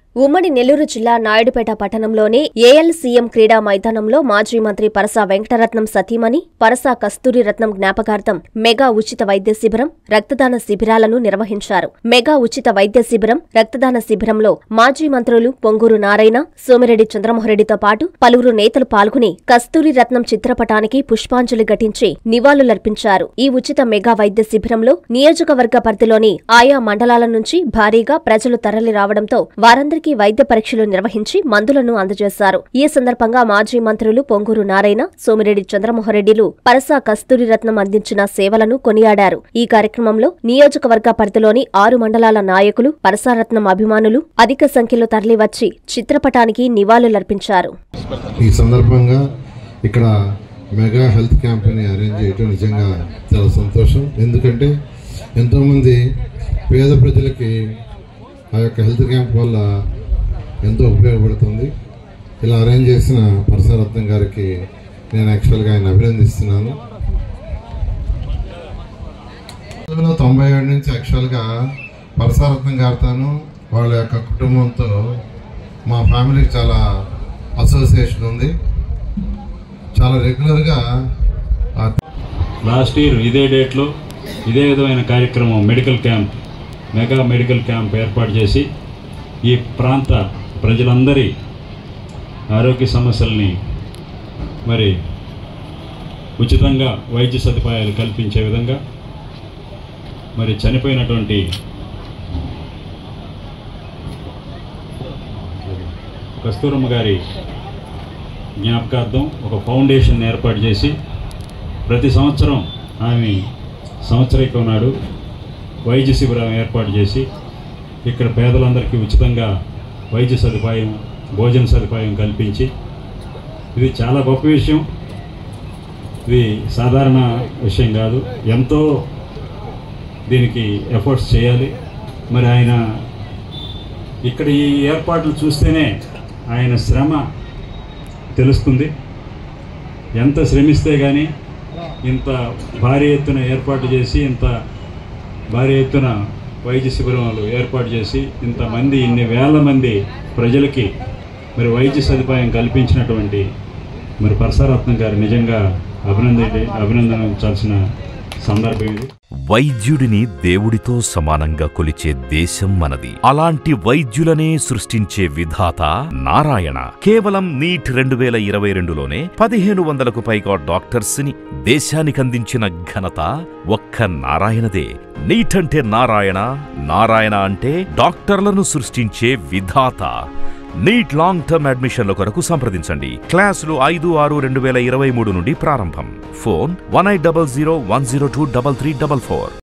ఉమ్మడి నెల్లూరు జిల్లా నాయుడుపేట పట్టణంలోని ఏఎల్సీఎం క్రీడా మైదానంలో మాజీ మంత్రి పరసా వెంకటరత్నం సతీమణి పరసా కస్తూరి రత్నం జ్ఞాపకార్థం మెగా ఉచిత వైద్య శిబిరం రక్తదాన శిబిరాలను నిర్వహించారు మెగా ఉచిత వైద్య శిబిరం రక్తదాన శిబిరంలో మాజీ మంత్రులు పొంగూరు నారాయణ సోమిరెడ్డి చంద్రమోహన్రెడ్డితో పాటు పలువురు నేతలు పాల్గొని కస్తూరి రత్నం చిత్రపటానికి పుష్పాంజలి ఘటించి నివాళులర్పించారు ఈ ఉచిత మెగా వైద్య శిబిరంలో నియోజకవర్గ పరిధిలోని ఆయా మండలాల నుంచి భారీగా ప్రజలు తరలి రావడంతో వారందరికీ వైద్య పరీక్షలు నిర్వహించి మందులను అందజేశారు ఈ సందర్భంగా మాజీ మంత్రులు పొంగూరు నారాయణ సోమిరెడ్డి చంద్రమోహన్రెడ్డిలు పరసా కస్తూరి రత్నం అందించిన సేవలను కొనియాడారు ఈ కార్యక్రమంలో నియోజకవర్గ పరిధిలోని ఆరు మండలాల నాయకులు పరసారత్నం అభిమానులు అధిక సంఖ్యలో తరలివచ్చి చిత్రపటానికి నివాళులర్పించారు ఈ సందర్భంగా ఇక్కడ మెగా హెల్త్ క్యాంప్ని అరేంజ్ చేయటం నిజంగా చాలా సంతోషం ఎందుకంటే ఎంతోమంది పేద ప్రజలకి ఆ యొక్క హెల్త్ క్యాంప్ వల్ల ఎంతో ఉపయోగపడుతుంది ఇలా అరేంజ్ చేసిన పరసరత్నం గారికి నేను యాక్చువల్గా ఆయన అభినందిస్తున్నాను పంతొమ్మిది వందల తొంభై ఏడు నుంచి యాక్చువల్గా పరసారత్నం గారితోనూ వాళ్ళ యొక్క కుటుంబంతో మా ఫ్యామిలీకి చాలా అసోసియేషన్ ఉంది చాలా రెగ్యులర్గా ఆ లాస్ట్ ఇయర్ ఇదే డేట్లో ఇదే విధమైన కార్యక్రమం medical camp mega medical camp ఏర్పాటు చేసి ఈ ప్రాంత ప్రజలందరి ఆరోగ్య సమస్యల్ని మరి ఉచితంగా వైద్య సదుపాయాలు కల్పించే విధంగా మరి చనిపోయినటువంటి కస్తూరమ్మ గారి జ్ఞాపకార్థం ఒక ఫౌండేషన్ ఏర్పాటు చేసి ప్రతి సంవత్సరం ఆమె సంవత్సరికం నాడు వైద్య శిబిరం ఏర్పాటు చేసి ఇక్కడ పేదలందరికీ ఉచితంగా వైద్య సదుపాయం భోజన సదుపాయం కల్పించి ఇది చాలా గొప్ప విషయం ఇది సాధారణ విషయం కాదు ఎంతో దీనికి ఎఫర్ట్స్ చేయాలి మరి ఆయన ఇక్కడ ఈ ఏర్పాట్లు చూస్తేనే ఆయన శ్రమ తెలుస్తుంది ఎంత శ్రమిస్తే కానీ ఇంత భారీ ఎత్తున ఏర్పాటు చేసి ఇంత భారీ ఎత్తున వైద్య శిబిరాలు ఏర్పాటు చేసి ఇంతమంది ఇన్ని వేల మంది ప్రజలకి మరి వైద్య సదుపాయం కల్పించినటువంటి మరి పరసారత్నం గారు నిజంగా అభినంద అభినందించాల్సిన సందర్భం ఇది వైద్యుడిని దేవుడితో సమానంగా కొలిచే దేశం మనది అలాంటి వైద్యులనే సృష్టించే విధాత నారాయణ కేవలం నీట్ రెండు వేల ఇరవై రెండులోనే పదిహేను వందలకు పైగా డాక్టర్స్ ని దేశానికందించిన ఘనత ఒక్క నారాయణదే నీట్ అంటే నారాయణ నారాయణ అంటే డాక్టర్లను సృష్టించే విధాత నీట్ లాంగ్ టర్మ్ అడ్మిషన్ల కొరకు సంప్రదించండి క్లాసులు ఐదు ఆరు రెండు వేల ఇరవై మూడు నుండి ప్రారంభం phone one eight double zero one zero two double three double four